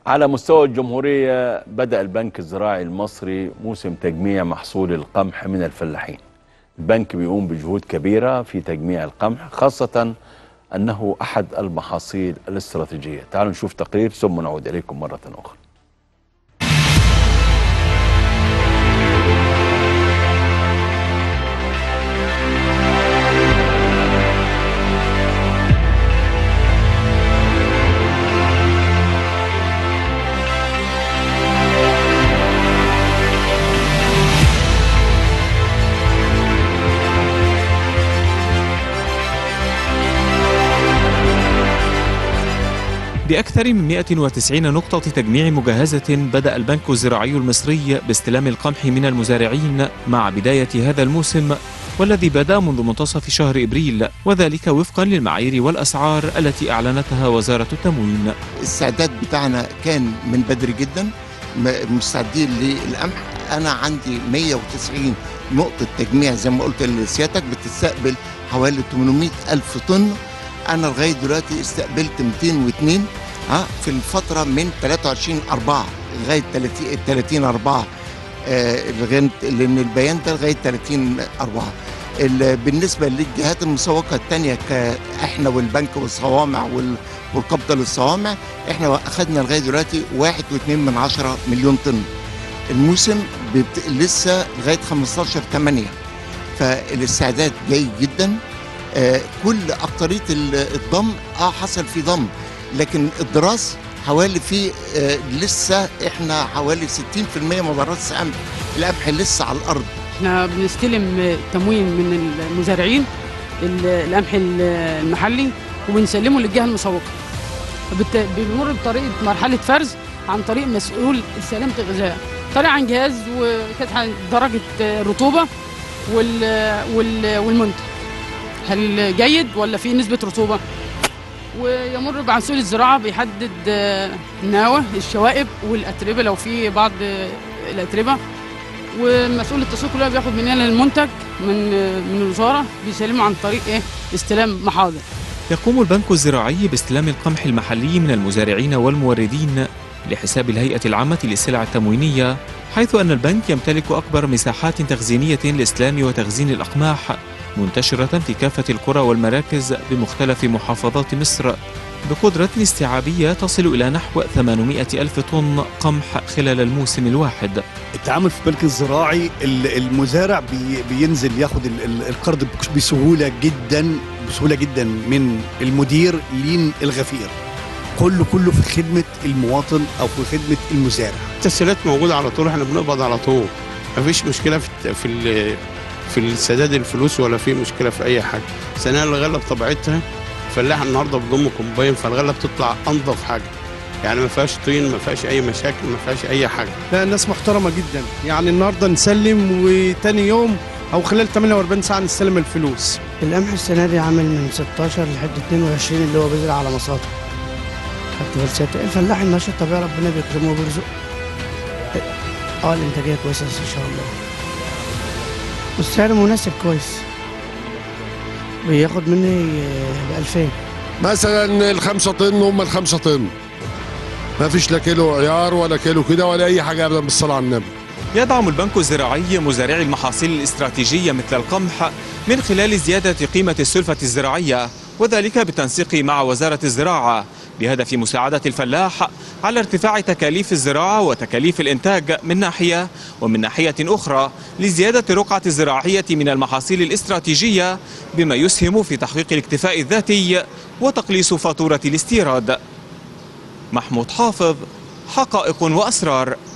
على مستوى الجمهورية بدأ البنك الزراعي المصري موسم تجميع محصول القمح من الفلاحين البنك بيقوم بجهود كبيرة في تجميع القمح خاصة أنه أحد المحاصيل الاستراتيجية تعالوا نشوف تقرير ثم نعود إليكم مرة أخرى بأكثر من 190 نقطة تجميع مجهزة بدأ البنك الزراعي المصري باستلام القمح من المزارعين مع بداية هذا الموسم والذي بدأ منذ منتصف شهر إبريل وذلك وفقا للمعايير والأسعار التي أعلنتها وزارة التموين الاستعداد بتاعنا كان من بدري جدا م- مستعدين للقمح انا عندي 190 نقطة تجميع زي ما قلت لسيادتك بتستقبل حوالي 800 ألف طن أنا لغاية دلوقتي استقبلت 202 ها في الفترة من 23 4 لغاية 30 30 4 آه لغاية لأن البيان ده لغاية 30 4 ال- بالنسبة للجهات المسوقة التانية كإحنا والبنك والصوامع وال- والقبضة للصوامع احنا اخدنا لغايه دلوقتي واحد واتنين من عشرة مليون طن الموسم بت... لسه لغايه 15 8 فالاستعداد جيد جدا آه كل اكتريه ال- الضم اه حصل في ضم لكن الدراس حوالي في آه لسه احنا حوالي 60% مضارات القمح القمح لسه على الارض احنا بنستلم تموين من المزارعين ال- القمح ال- المحلي وبنسلمه للجهه المسوقه فبت- بيمر بطريقه مرحله فرز عن طريق مسؤول سلامه الغذاء طالع عن جهاز وكانت درجه الرطوبه وال وال والمنتج هل جيد ولا في نسبه رطوبه ويمر بمسؤول الزراعه بيحدد آه، النواه الشوائب والاتربه لو في بعض آه، الاتربه ومسؤول التسويق كلها بياخد مننا المنتج من من الوزاره بيسلمه عن طريق ايه استلام محاضر يقوم البنك الزراعي باستلام القمح المحلي من المزارعين والموردين لحساب الهيئة العامة للسلع التموينية حيث أن البنك يمتلك أكبر مساحات تخزينية لإسلام وتخزين الأقماح منتشرة في كافة القرى والمراكز بمختلف محافظات مصر بقدرة استيعابية تصل إلى نحو 800 ألف طن قمح خلال الموسم الواحد التعامل في البنك الزراعي ال- المزارع بي- بينزل ياخد ال- ال- القرض بك- بسهوله جدا بسهوله جدا من المدير لين الغفير كله كله في خدمه المواطن او في خدمه المزارع التسهيلات موجوده على طول احنا بنقبض على طول مفيش مشكله في الت- في ال- في السداد الفلوس ولا في مشكله في اي حاجه ثانيا الغله بطبيعتها فلاحه النهارده بتضم كومباين فالغله بتطلع انظف حاجه يعني ما فيهاش طين ما فيهاش اي مشاكل ما فيهاش اي حاجه لا الناس محترمة جدا يعني النهاردة نسلم وتاني يوم أو خلال 48 ساعة نستلم الفلوس القمح السنة دي عامل من 16 لحد 22 اللي هو بيزرع على مصاطب خدت بالك الفلاح الناشط طبيعي ربنا بيكرمه وبيرزقه اه الانتاجية كويسة ان شاء الله والسعر مناسب كويس بياخد مني ب 2000 مثلا الخمسة طن هم الخمسة طن ما فيش لا كيلو عيار ولا كيلو كده ولا اي حاجه ابدا بالصلاه على النبي يدعم البنك الزراعي مزارعي المحاصيل الاستراتيجية مثل القمح من خلال زيادة قيمة السلفة الزراعية وذلك بالتنسيق مع وزارة الزراعة بهدف مساعدة الفلاح على ارتفاع تكاليف الزراعة وتكاليف الإنتاج من ناحية ومن ناحية أخرى لزيادة الرقعة الزراعية من المحاصيل الاستراتيجية بما يسهم في تحقيق الاكتفاء الذاتي وتقليص فاتورة الاستيراد محمود حافظ حقائق وأسرار